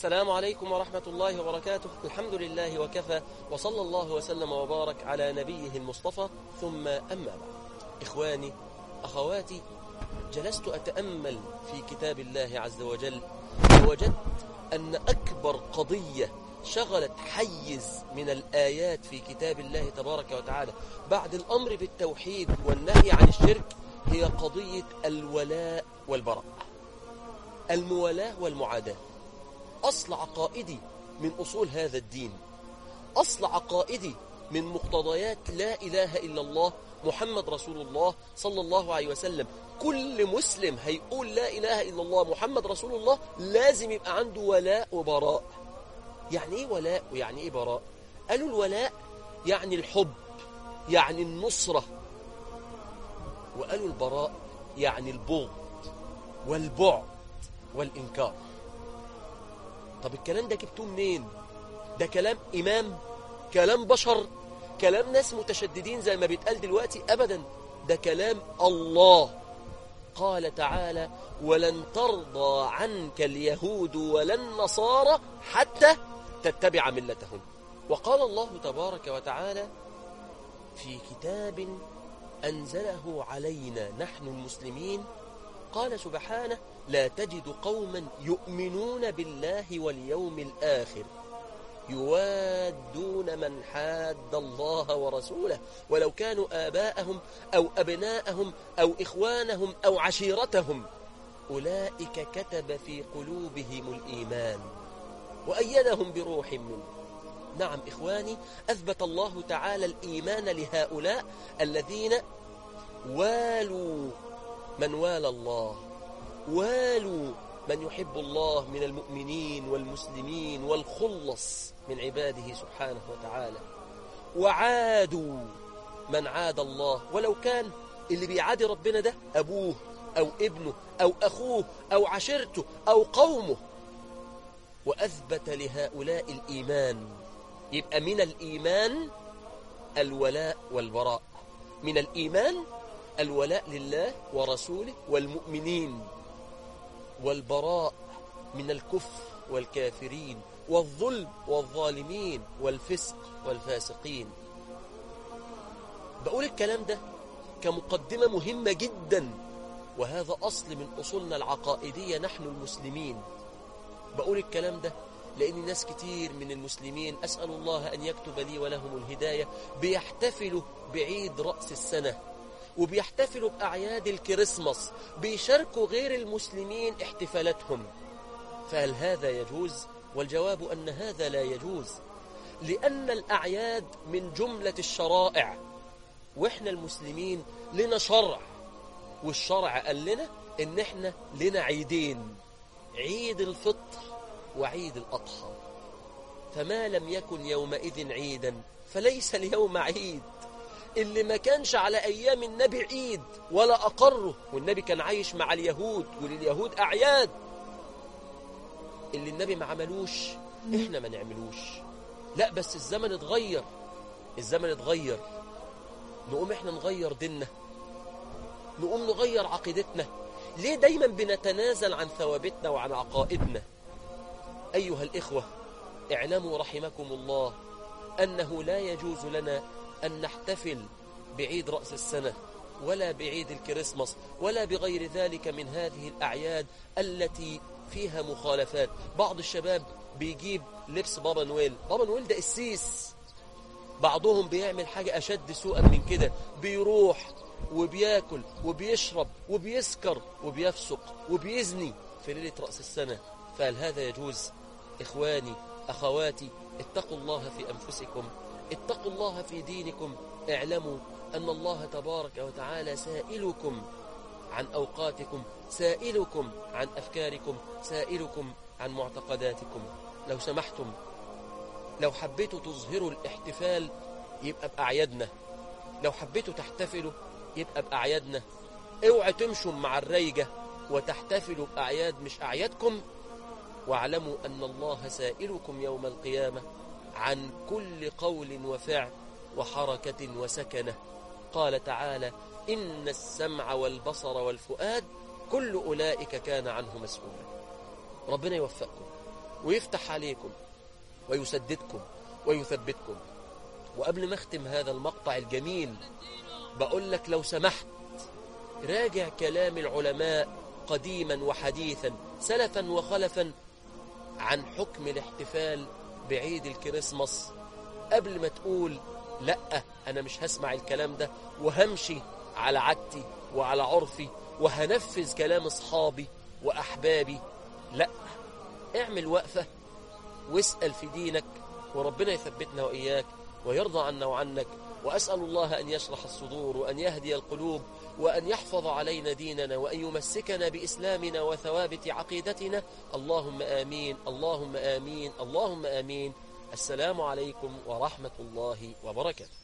السلام عليكم ورحمة الله وبركاته الحمد لله وكفى وصلى الله وسلم وبارك على نبيه المصطفى ثم أما بعد إخواني أخواتي جلست أتأمل في كتاب الله عز وجل ووجدت أن أكبر قضية شغلت حيز من الآيات في كتاب الله تبارك وتعالى بعد الأمر بالتوحيد والنهي عن الشرك هي قضية الولاء والبراء الموالاة والمعاداة أصل عقائدي من أصول هذا الدين أصل عقائدي من مقتضيات لا إله إلا الله محمد رسول الله صلى الله عليه وسلم كل مسلم هيقول لا إله إلا الله محمد رسول الله لازم يبقى عنده ولاء وبراء يعني إيه ولاء ويعني إيه براء قالوا الولاء يعني الحب يعني النصرة وقالوا البراء يعني البغض والبعد والإنكار طب الكلام ده جبتوه منين ده كلام إمام كلام بشر كلام ناس متشددين زي ما بيتقال دلوقتي أبدا ده كلام الله قال تعالى ولن ترضى عنك اليهود ولا النصارى حتى تتبع ملتهم وقال الله تبارك وتعالى في كتاب أنزله علينا نحن المسلمين قال سبحانه لا تجد قوما يؤمنون بالله واليوم الآخر يوادون من حاد الله ورسوله ولو كانوا آباءهم أو أبناءهم أو إخوانهم أو عشيرتهم أولئك كتب في قلوبهم الإيمان وأيدهم بروح منه نعم إخواني أثبت الله تعالى الإيمان لهؤلاء الذين والوا من والى الله والوا من يحب الله من المؤمنين والمسلمين والخلص من عباده سبحانه وتعالى وعادوا من عاد الله ولو كان اللي بيعادي ربنا ده أبوه أو ابنه أو أخوه أو عشيرته أو قومه وأثبت لهؤلاء الإيمان يبقى من الإيمان الولاء والبراء من الإيمان الولاء لله ورسوله والمؤمنين والبراء من الكفر والكافرين والظلم والظالمين والفسق والفاسقين بقول الكلام ده كمقدمة مهمة جدا وهذا أصل من أصولنا العقائدية نحن المسلمين بقول الكلام ده لأن ناس كتير من المسلمين أسأل الله أن يكتب لي ولهم الهداية بيحتفلوا بعيد رأس السنة وبيحتفلوا بأعياد الكريسماس بيشاركوا غير المسلمين احتفالاتهم فهل هذا يجوز؟ والجواب أن هذا لا يجوز لأن الأعياد من جملة الشرائع وإحنا المسلمين لنا شرع والشرع قال لنا إن إحنا لنا عيدين عيد الفطر وعيد الأضحى فما لم يكن يومئذ عيدا فليس اليوم عيد اللي ما كانش على أيام النبي عيد ولا أقره والنبي كان عايش مع اليهود ولليهود أعياد اللي النبي ما عملوش إحنا ما نعملوش لا بس الزمن اتغير الزمن اتغير نقوم إحنا نغير ديننا نقوم نغير عقيدتنا ليه دايما بنتنازل عن ثوابتنا وعن عقائدنا أيها الإخوة اعلموا رحمكم الله أنه لا يجوز لنا أن نحتفل بعيد رأس السنة ولا بعيد الكريسماس ولا بغير ذلك من هذه الأعياد التي فيها مخالفات بعض الشباب بيجيب لبس بابا نويل بابا نويل ده السيس بعضهم بيعمل حاجة أشد سوءا من كده بيروح وبياكل وبيشرب وبيسكر وبيفسق وبيزني في ليلة رأس السنة فهل هذا يجوز إخواني أخواتي اتقوا الله في أنفسكم اتقوا الله في دينكم اعلموا أن الله تبارك وتعالى سائلكم عن أوقاتكم سائلكم عن أفكاركم سائلكم عن معتقداتكم لو سمحتم لو حبيتوا تظهروا الاحتفال يبقى بأعيادنا لو حبيتوا تحتفلوا يبقى بأعيادنا اوعى تمشوا مع الريجة وتحتفلوا بأعياد مش أعيادكم واعلموا أن الله سائلكم يوم القيامة عن كل قول وفعل وحركة وسكنة قال تعالى إن السمع والبصر والفؤاد كل أولئك كان عنه مسؤولا ربنا يوفقكم ويفتح عليكم ويسددكم ويثبتكم وقبل ما اختم هذا المقطع الجميل بقول لك لو سمحت راجع كلام العلماء قديما وحديثا سلفا وخلفا عن حكم الاحتفال بعيد الكريسماس قبل ما تقول لا أنا مش هسمع الكلام ده وهمشي على عادتي وعلى عرفي وهنفذ كلام أصحابي وأحبابي لا اعمل وقفة واسأل في دينك وربنا يثبتنا وإياك ويرضى عنا وعنك وأسأل الله أن يشرح الصدور وأن يهدي القلوب وأن يحفظ علينا ديننا وأن يمسكنا بإسلامنا وثوابت عقيدتنا اللهم آمين اللهم آمين اللهم آمين السلام عليكم ورحمة الله وبركاته